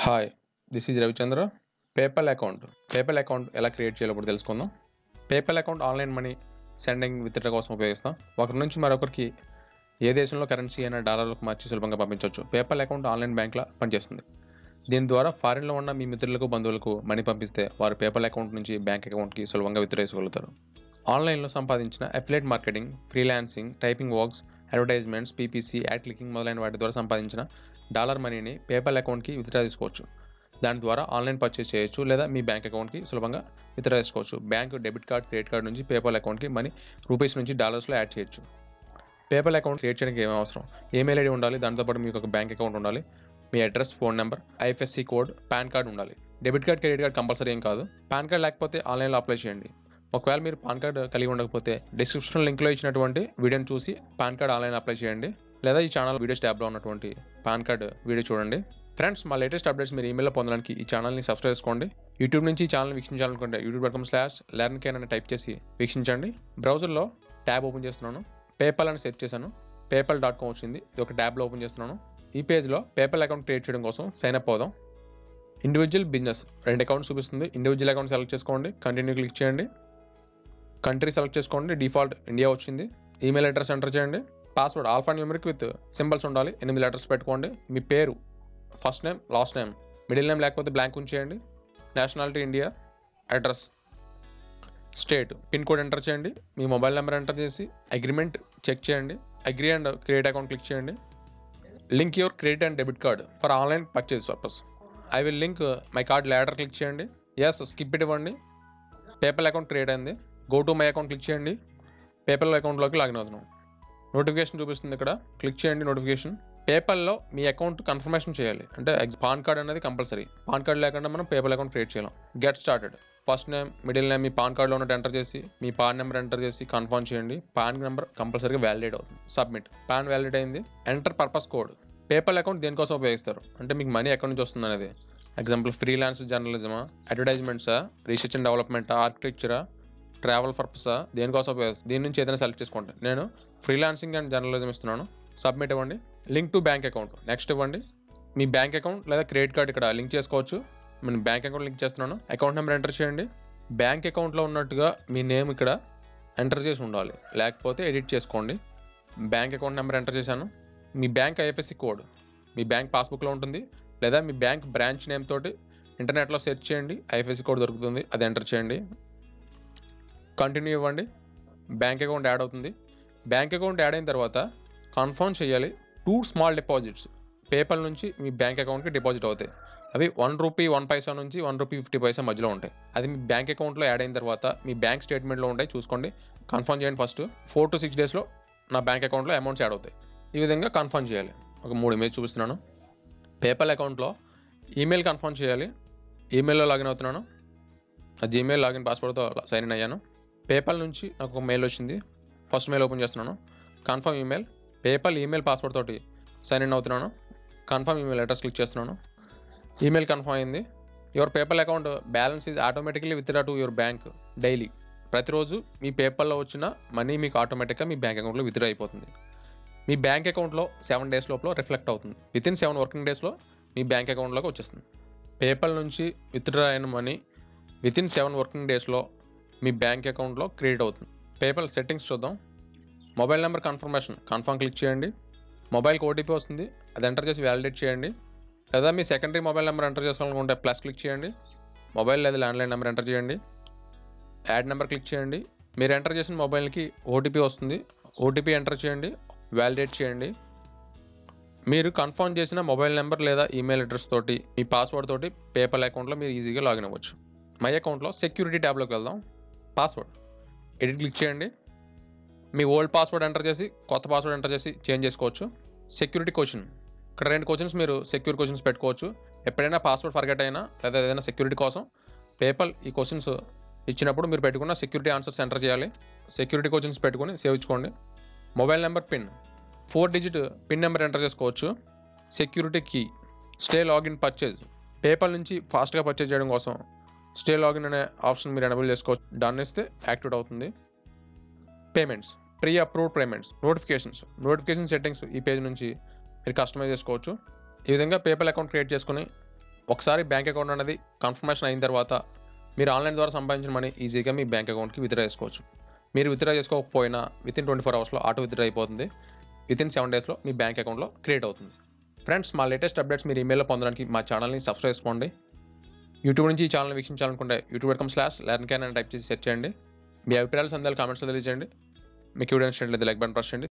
hi this is Ravichandra PayPal account PayPal account ఎలా create చేయాలో ఇప్పుడు తెలుసుకుందాం PayPal account online money sending withdraw కోసం ఉపయోగిస్తాం ఒకరి నుంచి మరొకరికి ఏ దేశంలో కరెన్సీ అయినా డాలర్లకు మార్చి సులభంగా పంపించవచ్చు పేపల్ అకౌంట్ ఆన్లైన్ బ్యాంక్లా పనిచేస్తుంది దీని ద్వారా ఫారిన్లో ఉన్న మీ మిత్రులకు బంధువులకు మనీ పంపిస్తే వారు పేపల్ అకౌంట్ నుంచి బ్యాంక్ అకౌంట్కి సులభంగా విత్డ్రా చేసుకోగలుగుతారు ఆన్లైన్లో సంపాదించిన affiliate marketing freelancing typing works advertisements PPC ad clicking మొదలైన వాటి ద్వారా సంపాదించిన డాలర్ మనీని పేపల్ అకౌంట్కి విత్డ్రా చేసుకోవచ్చు దాని ద్వారా ఆన్లైన్ పర్చేస్ చేయొచ్చు లేదా మీ బ్యాంక్ అకౌంట్కి సులభంగా విత్డ్రా చేసుకోవచ్చు bank debit card credit card నుంచి పేపల్ అకౌంట్కి మనీ రూపీస్ నుంచి డాలర్స్లో యాడ్ చేయొచ్చు పేపల్ అకౌంట్ క్రియేట్ చేయడానికి ఏమేమి అవసరం ఈమెయిల్ ఐడి ఉండాలి దాంతోపాటు మీకు ఒక బ్యాంక్ అకౌంట్ ఉండాలి మీ address phone number IFSC code PAN card ఉండాలి debit card credit card compulsory ఏం కాదు పాన్ కార్డ్ లేకపోతే ఆన్లైన్లో అప్లై చేయండి ఒకవేళ మీరు పాన్ కార్డ్ కలిగి ఉండకపోతే డిస్క్రిప్షన్ లింక్లో ఇచ్చినటువంటి వీడియోని చూసి పాన్ కార్డ్ ఆన్లైన్ అప్లై చేయండి లేదా ఈ ఛానల్ వీడియోస్ ట్యాబ్లో ఉన్నటువంటి పాన్ కార్డ్ వీడియో చూడండి ఫ్రెండ్స్ మా లేటెస్ట్ అప్డేట్స్ మీరు ఈమెయిల్లో పొందడానికి ఈ ఛానల్ని సబ్స్క్రైబ్ చేసుకోండి యూట్యూబ్ నుంచి ఈ ఛానల్ వీక్షించాలనుకుంటే YouTube dot com slash learn can అని టైప్ చేసి వీక్షించండి బ్రౌజర్లో ట్యాబ్ ఓపెన్ చేస్తున్నాను పేపల్ అని సెర్చ్ చేశాను పేపల్ డాట్ కామ్ వచ్చింది ఇది ఒక ట్యాబ్లో ఓపెన్ చేస్తున్నాను ఈ పేజ్లో పేపల్ అకౌంట్ క్రియేట్ చేయడం కోసం సైన్ అప్ అవుదాం ఇండివిజువల్ బిజినెస్ రెండు అకౌంట్స్ చూపిస్తుంది ఇండివిజువల్ అకౌంట్ సెలెక్ట్ చేసుకోండి కంటిన్యూ క్లిక్ చేయండి కంట్రీ సెలెక్ట్ చేసుకోండి డిఫాల్ట్ ఇండియా వచ్చింది ఈమెయిల్ అడ్రస్ ఎంటర్ చేయండి password alphanumeric with symbols ఉండాలి ఎనిమిది లెటర్స్ పెట్టుకోండి మీ పేరు first name last name middle name లేకపోతే బ్లాంక్ ఉంచేయండి nationality India address state pin code enter చేయండి మీ మొబైల్ నెంబర్ ఎంటర్ చేసి అగ్రిమెంట్ చెక్ చేయండి agree and create account click చేయండి link your credit and debit card for online purchase purpose I will link my card later click చేయండి yes skip it ఇవ్వండి PayPal account create అయింది go to my account click చేయండి PayPal అకౌంట్లోకి login అవుతున్నాం notification చూపిస్తుంది ఇక్కడ click చేయండి notification పేపల్లో మీ అకౌంట్ కన్ఫర్మేషన్ చేయాలి అంటే పాన్ కార్డ్ అనేది కంపల్సరీ పాన్ కార్డ్ లేకుండా మనం పేపల్ అకౌంట్ క్రియేట్ చేయలేం get started first name middle name మీ పాన్ కార్డ్లో ఉన్నట్టు ఎంటర్ చేసి మీ పాన్ నెంబర్ ఎంటర్ చేసి కన్ఫర్మ్ చేయండి పాన్ నెంబర్ కంపల్సరీగా వ్యాలిడేట్ అవుతుంది సబ్మిట్ పాన్ వ్యాలిడేట్ అయింది enter purpose code PayPal account దేనికోసం ఉపయోగిస్తారు అంటే మీకు మనీ ఎక్కడి నుంచి వస్తుంది అనేది ఎగ్జాంపుల్ ఫ్రీలాన్స్ జర్నలిజమా అడ్వర్టైజ్మెంట్సా రీసెర్చ్ అండ్ డెవలప్మెంటా ఆర్కిటెక్చరా ట్రావెల్ పర్పసా దేనికోసం ఉపయోగిస్తుంది దీని నుంచి ఏదైనా సెలెక్ట్ చేసుకోండి నేను ఫ్రీలాన్సింగ్ అండ్ జర్నలిజం ఇస్తున్నాను సబ్మిట్ ఇవ్వండి link to bank account next ఇవ్వండి మీ బ్యాంక్ అకౌంట్ లేదా క్రెడిట్ కార్డ్ ఇక్కడ లింక్ చేసుకోవచ్చు నేను బ్యాంక్ అకౌంట్ లింక్ చేస్తున్నాను అకౌంట్ నెంబర్ ఎంటర్ చేయండి బ్యాంక్ అకౌంట్లో ఉన్నట్టుగా మీ నేమ్ ఇక్కడ ఎంటర్ చేసి ఉండాలి లేకపోతే ఎడిట్ చేసుకోండి బ్యాంక్ అకౌంట్ నెంబర్ ఎంటర్ చేశాను మీ బ్యాంక్ ఐఎఫ్ఎస్సి కోడ్ మీ బ్యాంక్ పాస్బుక్లో ఉంటుంది లేదా మీ బ్యాంక్ బ్రాంచ్ నేమ్ తోటి ఇంటర్నెట్లో సెర్చ్ చేయండి ఐఎఫ్ఎస్సి కోడ్ దొరుకుతుంది అది ఎంటర్ చేయండి కంటిన్యూ ఇవ్వండి బ్యాంక్ అకౌంట్ యాడ్ అవుతుంది బ్యాంక్ అకౌంట్ యాడ్ అయిన తర్వాత కన్ఫర్మ్ చేయాలి టూ స్మాల్ డిపాజిట్స్ పేపల్ నుంచి మీ బ్యాంక్ అకౌంట్కి డిపాజిట్ అవుతాయి అవి వన్ రూపీ వన్ పైసా నుంచి వన్ రూపీ ఫిఫ్టీ పైసా మధ్యలో ఉంటాయి అది మీ బ్యాంక్ అకౌంట్లో యాడ్ అయిన తర్వాత మీ బ్యాంక్ స్టేట్మెంట్లో ఉంటాయి చూసుకోండి కన్ఫర్మ్ చేయండి ఫస్ట్ ఫోర్ టు సిక్స్ డేస్లో నా బ్యాంక్ అకౌంట్లో అమౌంట్స్ యాడ్ అవుతాయి ఈ విధంగా కన్ఫర్మ్ చేయాలి ఒక మూడు ఇమేజ్ చూపిస్తున్నాను పేపల్ అకౌంట్లో ఈమెయిల్ కన్ఫర్మ్ చేయాలి ఈమెయిల్లో లాగిన్ అవుతున్నాను నా జీమెయిల్ లాగిన్ పాస్వర్డ్తో సైన్ ఇన్ అయ్యాను పేపల్ నుంచి నాకు ఒక మెయిల్ వచ్చింది ఫస్ట్ మెయిల్ ఓపెన్ చేస్తున్నాను confirm email PayPal email password తోటి సైన్ ఇన్ అవుతున్నాను కన్ఫర్మ్ ఈమెయిల్ అడ్రస్ క్లిక్ చేస్తున్నాను ఈమెయిల్ కన్ఫర్మ్ అయింది your PayPal account balance is automatically withdraw to your bank daily ప్రతిరోజు మీ పేపల్లో వచ్చిన మనీ మీకు ఆటోమేటిక్గా మీ బ్యాంక్ అకౌంట్లో విత్డ్రా అయిపోతుంది మీ బ్యాంక్ అకౌంట్లో సెవెన్ డేస్ లోపల రిఫ్లెక్ట్ అవుతుంది విత్ ఇన్ సెవెన్ వర్కింగ్ డేస్లో మీ బ్యాంక్ అకౌంట్లోకి వచ్చేస్తుంది పేపల్ నుంచి విత్డ్రా అయిన money within seven working డేస్లో మీ బ్యాంక్ అకౌంట్లో క్రియేట్ అవుతుంది పేపల్ సెట్టింగ్స్ చూద్దాం mobile number confirmation confirm click చేయండి మొబైల్కి ఓటీపీ వస్తుంది అది ఎంటర్ చేసి వ్యాలిడేట్ చేయండి లేదా మీ సెకండరీ మొబైల్ నెంబర్ ఎంటర్ చేసుకోవాలనుకుంటే ప్లస్ క్లిక్ చేయండి మొబైల్ లేదా ల్యాండ్లైన్ నెంబర్ ఎంటర్ చేయండి యాడ్ నెంబర్ క్లిక్ చేయండి మీరు ఎంటర్ చేసిన మొబైల్కి ఓటీపీ వస్తుంది ఓటీపీ ఎంటర్ చేయండి వ్యాలిడేట్ చేయండి మీరు కన్ఫర్మ్ చేసిన మొబైల్ నెంబర్ లేదా ఈమెయిల్ అడ్రస్ తోటి మీ పాస్వర్డ్ తోటి పేపల్ అకౌంట్లో మీరు ఈజీగా లాగిన్ అవ్వచ్చు మై అకౌంట్లో సెక్యూరిటీ ట్యాబ్లోకి వెళ్దాం పాస్వర్డ్ ఎడిట్ క్లిక్ చేయండి మీ ఓల్డ్ పాస్వర్డ్ ఎంటర్ చేసి కొత్త పాస్వర్డ్ ఎంటర్ చేసి చేంజ్ చేసుకోవచ్చు సెక్యూరిటీ క్వశ్చన్ ఇక్కడ రెండు క్వశ్చన్స్ మీరు సెక్యూర్ క్వశ్చన్స్ పెట్టుకోవచ్చు ఎప్పుడైనా పాస్వర్డ్ ఫర్గెట్ అయినా లేదా ఏదైనా సెక్యూరిటీ కోసం పేపల్ ఈ క్వశ్చన్స్ ఇచ్చినప్పుడు మీరు పెట్టుకున్న సెక్యూరిటీ ఆన్సర్స్ ఎంటర్ చేయాలి సెక్యూరిటీ క్వశ్చన్స్ పెట్టుకొని సేవ్ ఇచ్చుకోండి mobile number pin four digit pin number enter చేసుకోవచ్చు security key stay login purchase PayPal నుంచి ఫాస్ట్గా పర్చేజ్ చేయడం కోసం స్టే లాగిన్ అనే ఆప్షన్ మీరు ఎనబుల్ చేసుకోవచ్చు డన్ ఇస్తే యాక్టివేట్ అవుతుంది payments pre approved payments notifications notification settings ఈ పేజ్ నుంచి మీరు కస్టమైజ్ చేసుకోవచ్చు ఈ విధంగా పేపల్ అకౌంట్ క్రియేట్ చేసుకుని ఒకసారి బ్యాంక్ అకౌంట్ అనేది కన్ఫర్మేషన్ అయిన తర్వాత మీరు ఆన్లైన్ ద్వారా సంపాదించిన మనీ ఈజీగా మీ బ్యాంక్ అకౌంట్కి విత్డ్రా చేసుకోవచ్చు మీరు విత్డ్రా చేసుకోకపోయినా విత్ ఇన్ ట్వంటీ ఫోర్ అవర్స్లో ఆటో విత్డ్రా అయిపోతుంది విత్ ఇన్ సెవెన్ డేస్లో మీ బ్యాంక్ అకౌంట్లో క్రియేట్ అవుతుంది ఫ్రెండ్స్ మా లేటెస్ట్ అప్డేట్స్ మీరు ఈమెయిల్లో పొందడానికి మా ఛానల్ని సబ్స్క్రైబ్ చేసుకోండి యూట్యూబ్ నుంచి ఈ ఛానల్ వీక్షించాలనుకుంటే YouTube dot com slash learn can అని టైప్ చేసి సెర్చ్ చేయండి మీ అభిప్రాయాలు సందేహాలు కామెంట్స్లో తెలియజేయండి మీకు వీడియో నచ్చినట్లయితే లైక్ బటన్ ప్రెస్ చేయండి